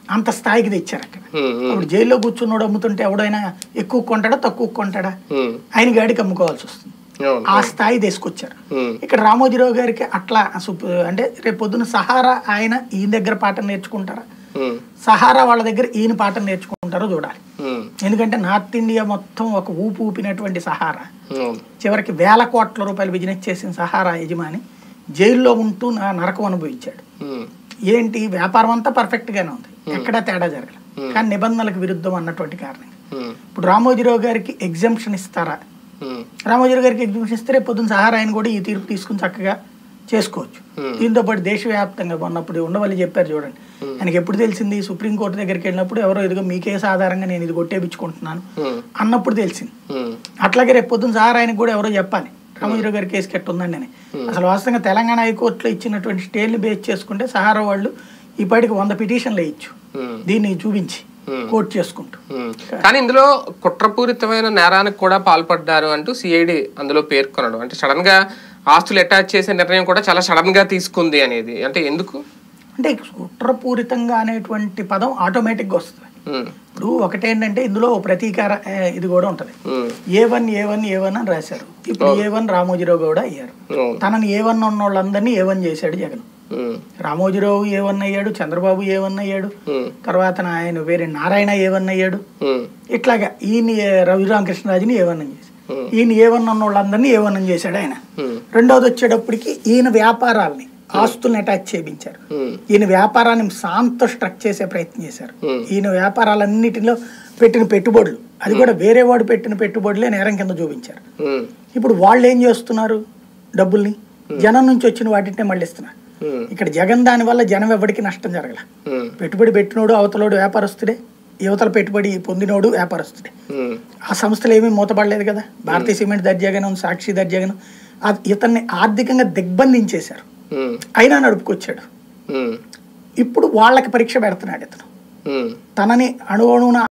అంత స్థాయికి తెచ్చారు అక్కడ ఉమ్, ఉమ్, ఇప్పుడు జైల్లో కూర్చున్నాడు అమ్ముతుంటే ఎవడైనా ఎక్కువ కొంటాడా తక్కువ కొంటాడా ఉమ్, ఆయన గాడికి అమ్ముకోవాల్సి వస్తుంది అవును ఆ స్థాయి తీసుకొచ్చారు ఉమ్, ఇక్కడ రామోజీరావు గారికి అట్లా సుప్- అంటే రేపు పొద్దున సహారా ఆయన ఈయన దగ్గర పాఠం నేర్చుకుంటారా ఉమ్, సహారా వాళ్ళ దగ్గర ఈయన పాఠం నేర్చుకుంటారో చూడాలి ఉమ్, ఎందుకంటే నార్త్ ఇండియా మొత్తం ఒక ఊపు ఊపినటువంటి సహారా అవును చివరికి వేల కోట్ల రూపాయలు బిజినెస్ చేసిన సహారా యజమాని జైల్లో ఉంటూ నా నరకం అనుభవించాడు ఉమ్, ఏంటి వ్యాపారం అంతా పర్ఫెక్ట్ గానే ఉంది ఎక్కడా తేడా జరగలేదు కానీ నిబంధనలకు విరుద్ధం అన్నటువంటి కారణం ఉమ్, ఇప్పుడు రామోజీరావు గారికి ఎగ్జామ్షన్ ఇస్తారా ఉమ్, రామోజీరావు గారికి ఎగ్జిబిషన్ ఇస్తే రేపు పొద్దున్న సహారా ఆయన కూడా ఈ తీర్పు తీసుకుని చక్కగా చేసుకోవచ్చు Hmm. దీంతో పాటు దేశవ్యాప్తంగా మొన్నప్పుడు ఉండవల్లి చెప్పారు చూడండి ఆయనకి ఎప్పుడు తెలిసింది సుప్రీంకోర్టు దగ్గరికి వెళ్ళినప్పుడు ఎవరో ఇదిగో మీ కేసు ఆధారంగా నేను ఇది కొట్టేపించుకుంటున్నాను ఉమ్, అన్నప్పుడు తెలిసింది ఉమ్, అట్లాగే రేపు పొద్దున్న సహారా ఆయనకు కూడా ఎవరో చెప్పాలి రామోజీరావు గారి కేసు కట్టు ఉందండి అని అసలు వాస్తవంగా తెలంగాణ హైకోర్టులో ఇచ్చినటువంటి స్టేల్ని బేస్ చేసుకుంటే సహారా వాళ్ళు ఈ పాటికి వంద పిటిషన్లు వేయచ్చు ఉమ్, దీన్ని చూపించి Hmm. కోర్టు చేసుకుంటూ ఉమ్. కానీ ఇందులో కుట్రపూరితమైన నేరానికి కూడా పాల్పడ్డారు అంటూ సిఐడి అందులో పేర్కొన్నాడు అంటే సడన్ గా ఆస్తులు అటాచ్ చేసే నిర్ణయం కూడా చాలా సడన్ గా తీసుకుంది అనేది అంటే ఎందుకు అంటే కుట్రపూరితంగా అనేటువంటి పదం ఆటోమేటిక్గా వస్తుంది ఉమ్, ఇప్పుడు ఒకటేంటంటే ఇందులో ఓ ప్రతీకార ఆ, ఇది కూడా ఉంటుంది ఉమ్, A one A one A one అని రాశారు ఇప్పుడు ఏ వన్ రామోజీరావు గౌడ అయ్యారు అవును తనని ఏ వన్ ఉన్న వాళ్ళందరినీ ఏ వన్ చేశాడు జగన్ ఉమ్, రామోజీరావు ఏ వన్ అయ్యాడు చంద్రబాబు ఏ వన్ అయ్యాడు ఉమ్, తర్వాత ఆయన వేరే నారాయణ ఏ వన్ అయ్యాడు ఉమ్, ఇట్లాగా ఈయన రవిరామకృష్ణరాజుని ఏ వన్ అని చేశాడు Hmm. ఈయన ఏ వన్ ఉన్న వాళ్ళందరినీ ఏ వన్ అని చేశాడు ఆయన ఉమ్, రెండవది వచ్చేటప్పటికి ఈయన వ్యాపారాల్ని ఆస్తుల్ని అటాచ్ చేయించారు ఉమ్, ఈయన వ్యాపారాన్ని శాంత స్ట్రక్ చేసే ప్రయత్నం చేశారు Hmm. ఈయన వ్యాపారాలన్నిటిలో పెట్టిన పెట్టుబడులు అది కూడా వేరే వాడు పెట్టిన పెట్టుబడులే నేరం కింద చూపించారు ఉమ్, ఇప్పుడు వాళ్ళు ఏం చేస్తున్నారు డబ్బుల్ని జనం నుంచి వచ్చిన వాటినే మళ్ళీ ఇస్తున్నారు ఉమ్, ఇక్కడ జగన్ దాని వల్ల జనం ఎవరికి నష్టం జరగల ఉమ్, పెట్టుబడి పెట్టినోడు అవతలోడు వ్యాపారస్తుడే యువతల పెట్టుబడి పొందినోడు వ్యాపారస్తుడే ఉమ్, ఆ సంస్థలు ఏమీ మూతపడలేదు కదా భారతీయ సిమెంట్ దర్జాగానే ఉంది సాక్షి దర్జాగానే ఉంది. ఆ- ఇతన్ని ఆర్థికంగా దిగ్బంధించేశారు ఉమ్, అయినా నడుపుకొచ్చాడు ఉమ్, ఇప్పుడు వాళ్ళకి పరీక్ష పెడుతున్నాడు ఇతను ఉమ్. తనని అణువణువున